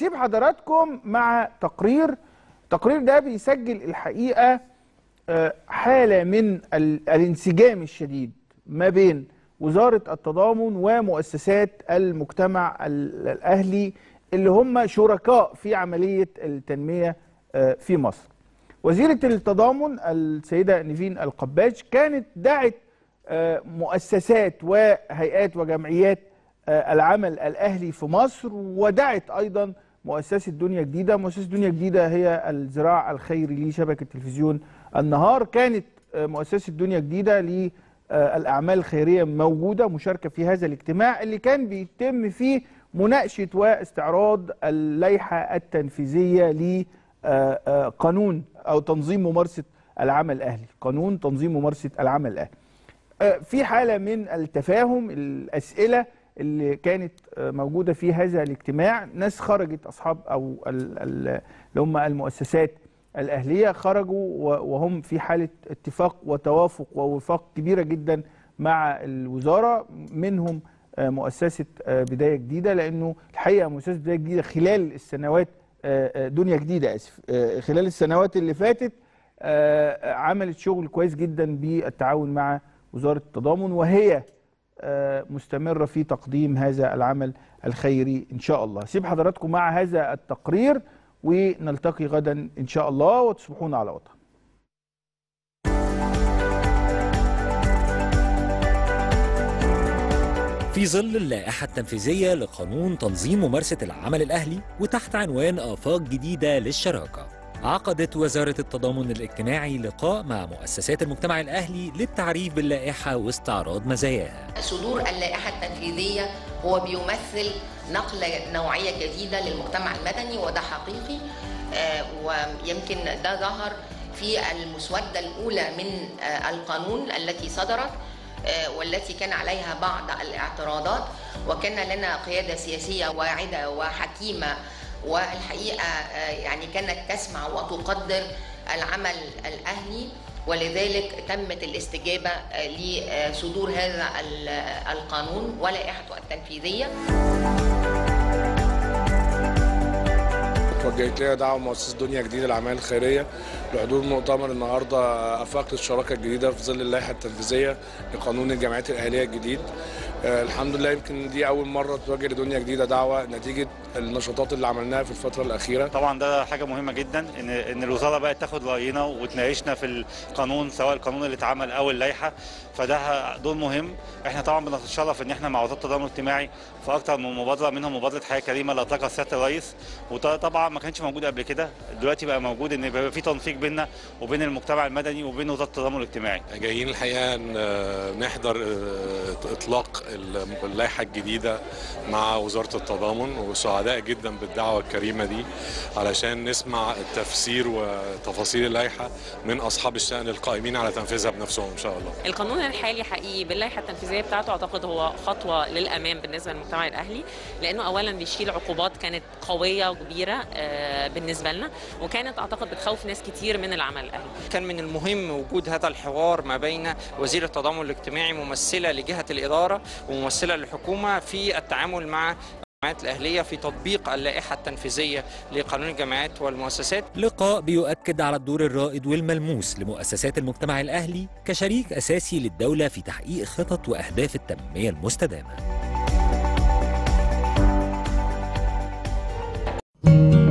هسيب حضراتكم مع تقرير التقرير ده بيسجل الحقيقه آه، حاله من ال- الانسجام الشديد ما بين وزاره التضامن ومؤسسات المجتمع ال- الاهلي اللي هم شركاء في عمليه التنميه آه، في مصر. وزيره التضامن السيده نيفين القباج كانت دعت آه، مؤسسات وهيئات وجمعيات آه، العمل الاهلي في مصر ودعت ايضا مؤسسه دنيا جديده، مؤسسه دنيا جديده هي الذراع الخيري لشبكه تلفزيون النهار، كانت آه، مؤسسه دنيا جديده للاعمال الخيريه موجوده مشاركه في هذا الاجتماع اللي كان بيتم فيه مناقشه واستعراض اللائحه التنفيذيه لقانون او تنظيم ممارسه العمل الاهلي، قانون تنظيم ممارسه العمل الاهلي. آه، في حالة من التفاهم الأسئلة اللي كانت آه، موجودة في هذا الاجتماع ناس خرجت أصحاب أو ال- ال- اللي هم المؤسسات الأهلية خرجوا و- وهم في حالة اتفاق وتوافق ووفاق كبيرة جدا مع الوزارة منهم آه، مؤسسة آه، بداية جديدة لأنه الحقيقة مؤسسة بداية جديدة خلال السنوات آه، آه، دنيا جديدة آسف آه، خلال السنوات اللي فاتت آه، عملت شغل كويس جدا بالتعاون مع وزارة التضامن وهي آه، مستمرة في تقديم هذا العمل الخيري إن شاء الله سيب حضراتكم مع هذا التقرير ونلتقي غدا إن شاء الله وتصبحون على وطن في ظل اللائحة التنفيذية لقانون تنظيم ممارسة العمل الأهلي وتحت عنوان آفاق جديدة للشراكة عقدت وزارة التضامن الاجتماعي لقاء مع مؤسسات المجتمع الأهلي للتعريف باللائحة واستعراض مزاياها صدور اللائحة التنفيذية هو بيمثل نقلة نوعية جديدة للمجتمع المدني وده حقيقي آه، ويمكن ده ظهر في المسودة الأولى من آه، القانون التي صدرت آه، والتي كان عليها بعض الاعتراضات وكان لنا قيادة سياسية واعدة وحكيمة والحقيقة آه، يعني كانت تسمع وتقدر العمل الأهلي ولذلك تمت الاستجابة آه، لصدور هذا ال- القانون ولائحته التنفيذية وجهت لي دعوه مؤسسه دنيا جديده للاعمال الخيريه لحضور مؤتمر النهارده افاق الشراكه الجديده في ظل اللائحه التنفيذيه لقانون الجمعيات الاهليه الجديد آه، الحمد لله يمكن دي اول مره توجه لدنيا جديده دعوه نتيجه النشاطات اللي عملناها في الفتره الاخيره طبعا ده حاجه مهمه جدا ان ان الوزاره بقت تاخد راينا وتناقشنا في القانون سواء القانون اللي اتعمل او اللائحه فده دور مهم احنا طبعا بنتشرف ان احنا مع وزاره التضامن الاجتماعي في اكتر من مبادره منهم مبادره حياه كريمه اللي اطلقها سياده الرئيس وده طبعا ما كانش موجود قبل كده دلوقتي بقى موجود ان يبقى في تنسيق بيننا وبين المجتمع المدني وبين وزاره التضامن الاجتماعي جايين الحقيقه ن- نحضر آه، اطلاق اللائحه الجديده مع وزاره التضامن وسعداء جدا بالدعوه الكريمه دي علشان نسمع التفسير وتفاصيل اللائحه من اصحاب الشان القائمين على تنفيذها بنفسهم ان شاء الله القانون الحالي حقيقي باللائحه التنفيذيه بتاعته اعتقد هو خطوه للامام بالنسبه للمجتمع الاهلي لانه اولا بيشيل عقوبات كانت قويه وكبيره آه، بالنسبه لنا وكانت اعتقد بتخوف ناس كتير من العمل الاهلي كان من المهم وجود هذا الحوار ما بين وزير التضامن الاجتماعي ممثلة لجهة الإدارة وممثلة للحكومة في التعامل مع الجمعيات الأهلية في تطبيق اللائحة التنفيذية لقانون الجمعيات والمؤسسات لقاء بيؤكد على الدور الرائد والملموس لمؤسسات المجتمع الأهلي كشريك أساسي للدولة في تحقيق خطط وأهداف التنمية المستدامة